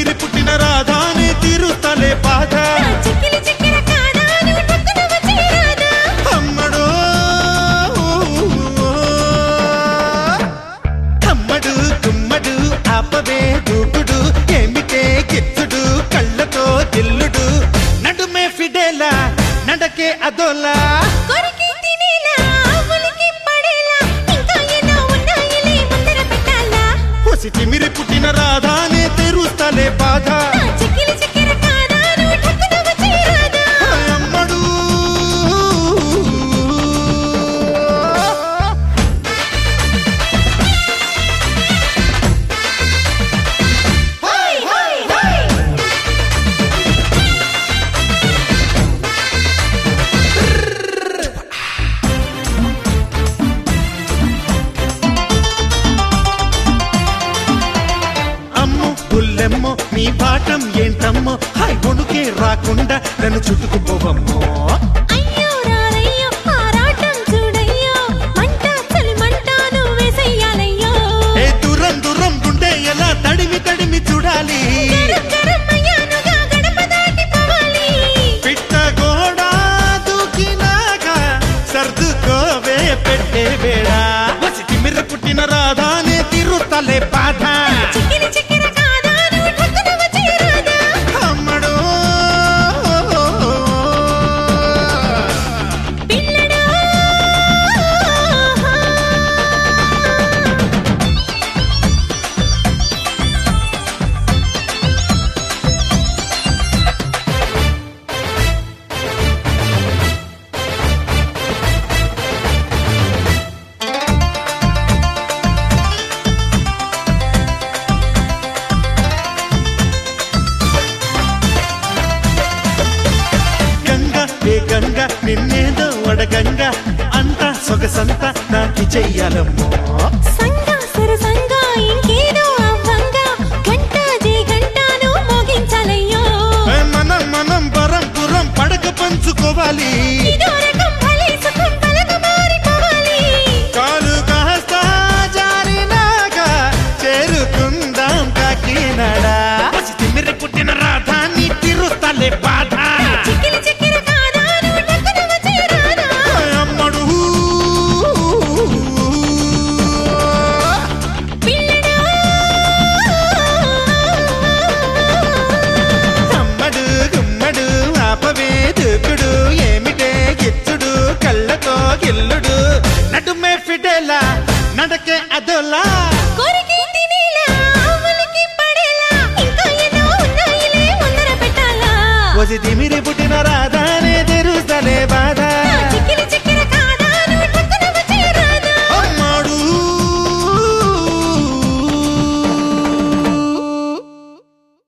తిమిరి పుట్టిన రాధానే తీరుతలే బాధ నా చిక్కిలి చిక్కిన కాదా నువ్వు టక్కున వచ్చేరాదా అమ్మడో అమ్మడు గుమ్మడు ఆపవే దూకుడు ఏమిటే గిచ్చుడు కళ్ళతో దిల్లుడు నడుమే ఫిడేలా నడకే అదోలా కొరికి తినేలా ఉలికి పడేలా ఇంకా ఎన్నో ఉన్నాయిలే ముందర పెట్టాలా ಹೊಸಿ ತಿಮಿರಿ ಪುಟ್ಟಿನ ರಾಧಾನೆ ತೆರುತ್ತಲೇ ಬಾಧ నా చిక్కిలి చిక్కిన కాదా నువ్వు టక్కున వచ్చేరాదా అమ్మడు హోయ్ హోయ్ హోయ్ అమ్మో బుల్లెమ్మో నీ పాఠం ఏంటమ్మో హాయ్ వణుకే రాకుండా నన్ను చుట్టుకుపోవమ్మో అయ్యో రారయ్యో ఆరాటం చూడయ్యో మంట చలి మంట నువ్వేసెయ్యాలయ్యో ఏ దూరం దూరం గుండె ఎలా తడిమి తడిమి చూడాలి గరం గరం అయ్యానుగా గడప దాటిపోవాలి పిట్ట గోడ దూకినాక సర్దుకోవే పెట్టే వేళ వసి తిమిరి పుట్టిన రాధానే తిరుతలే బాధ చిక్కిలి చిక్కిన కాదా నువ్వు టక్కున వచ్చేరాదా అమ్మడు పిల్లడా గంగ ఏ గంగ నిన్నేదో అడగంగ అంత సొగసంత నాకి చెయ్యాలమ్మో సంగా సరసంగా ఇంకేదో అవ్వంగా గంట జే గంటను మోగించాలయ్యో ఏ మనం మనం పరం పురం పడక పంచుకోవాలి ఇదో రకం భలే సుఖం పలక మారిపోవాలి కాలు కాస్త జారినాక చేరుకుందాం కాకినాడ పసి తిమ్మిరి పుట్టిన రాధాని తిరుతలే బాధ చిక్కిలి చిక్కిన కాదా నువ్వు టక్కున వచ్చేరాదా అమ్మడు పిల్లడా అమ్మడు గుమ్మడు ఆపవే దూకుడు ఏమిటే గిచ్చుడు కళ్ళతో గిల్లుడు నడుమే ఫిడేలా నడకే అదోలా కొరికి తినేలా ఉలికి పడేలా ఇంకా ఎన్నో ఉన్నాయిలే ముందర పెట్టాలా వసి తిమిరి పుట్టిన రాధానే